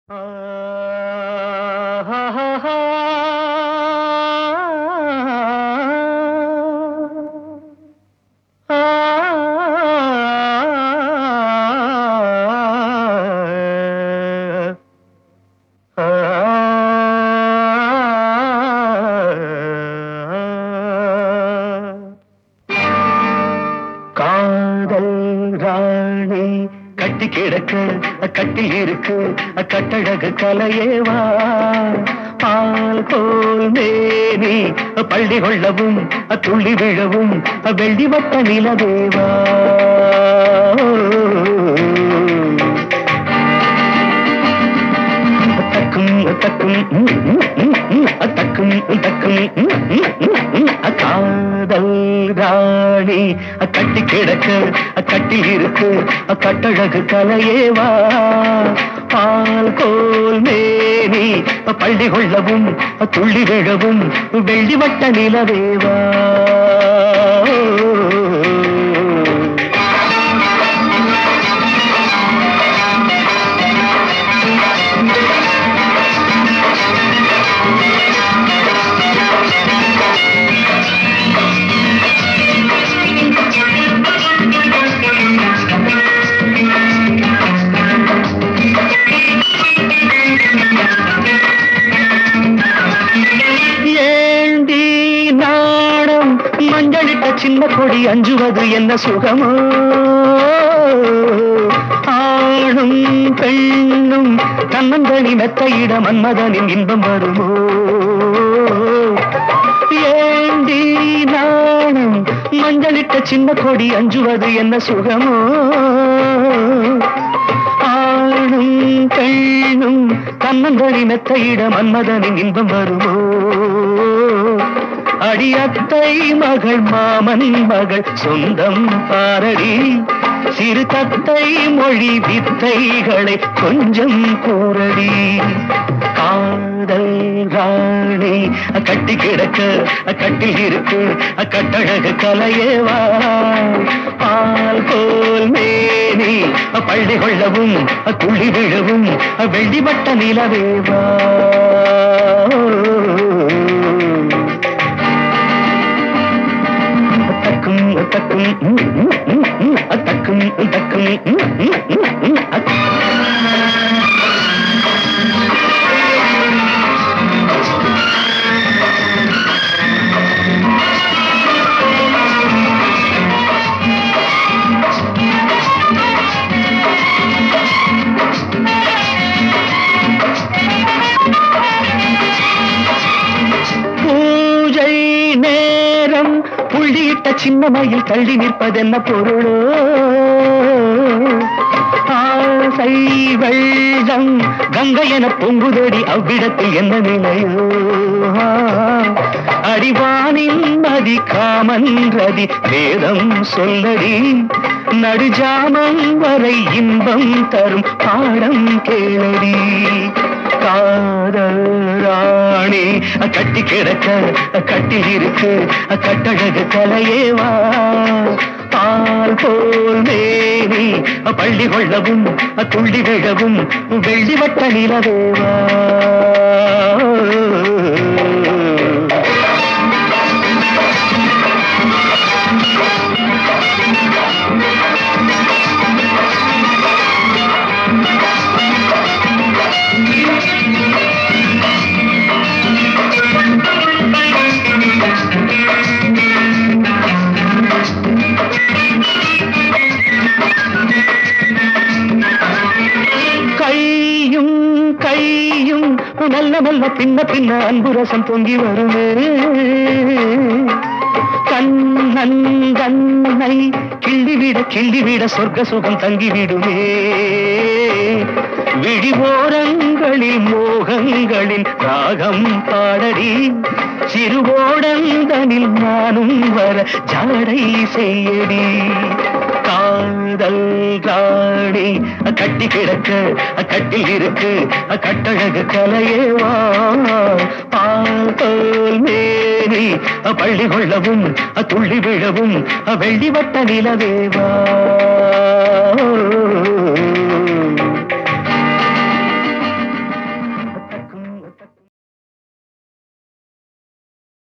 காதல் ராணி கட்டி கிடக்க கட்டில் இருக்கு கட்டழகு கலையேவா பால் போல் மேனி பள்ளி கொள்ளவும் துள்ளி விழவும் வெள்ளி வட்ட நிலவேவா தக்கும் தக்கும் ம், ம், ம், ம், தக்கும் தக்கும் ம், ம், ம், ம், காதல் ராணி கட்டி கிடக்க கட்டில் இருக்கு கட்டழகு கலையேவா பால் கோல் மேனி பள்ளி கொள்ளவும் துள்ளி விழவும் வெள்ளி வட்ட நிலவேவா ஏண்டி நாடம் மஞ்சளிட்ட சின்ன கொடி அஞ்சுவது என்ன சுகமோ ஆணும் பெண்ணும் தன்னந்தனி மெத்தையிட மன்மதனின் இன்பம் வருமோ ஏண்டி நாணம் மஞ்சளிட்ட சின்ன கொடி அஞ்சுவது என்ன சுகமோ ஆணும் பெண்ணும் தன்னந்தனி மெத்தையிட மன்மதனின் இன்பம் வருமோ அடியத்தை மகள் மாமன் மகள் சொந்தம் பாரடி சிறு தத்தை மொழி வித்தைகளை கொஞ்சம் கூறடி காதல் ராணி கட்டி கிடக்க கட்டில் இருக்கு கட்டழகு கலையேவா பால் போல் மேனி பள்ளி கொள்ளவும் துள்ளி விழவும் வெள்ளிவட்ட நிலவேவா தக்கும் தக்கும் ம், ம், ம், ம், தக்கும் தக்கும் ம், ம், ம், ம், அத்- பூஜை நேரம் புள்ளியிட்ட சின்ன மயில் தள்ளி நிற்பதென்ன பொருளோ ஆசை வெள்ளம் கங்கை என பொங்குதடி அவ்விடத்தில் என்ன நிலையோ அடிவானின் நதி காமன் ரதி வேதம் சொல்லடி நடுஜாமம் வரை இன்பம் தரும் பாடம் கேளடி காதல் ராணி கட்டி கிடக்க கட்டில் இருக்கு கட்டழகு கலையேவா பால் போல் மேனி பள்ளி கொள்ளவும் துள்ளி விழவும் வெள்ளி வட்ட நிலவேவா கையும் கையும் நல்ல நல்ல பின்ன பின்ன அன்பு ரசம் பொங்கி வருமே கண்ணன் கண்ணை கிள்ளிவிட கிள்ளிவிட சொர்க்க சுகம் தங்கிவிடுமே விழிவோரங்களில் மோகங்களின் ராகம் பாடடி சிறுவோடந்தனில் நானும் வர ஜாடை செய்யடி காதல் ராணி கட்டி கிடக்க கட்டில் இருக்கு கட்டழகு கலையேவா பால் போல் மேனி பள்ளி கொள்ளவும் துள்ளி விழவும் வெள்ளி வட்ட நிலவேவா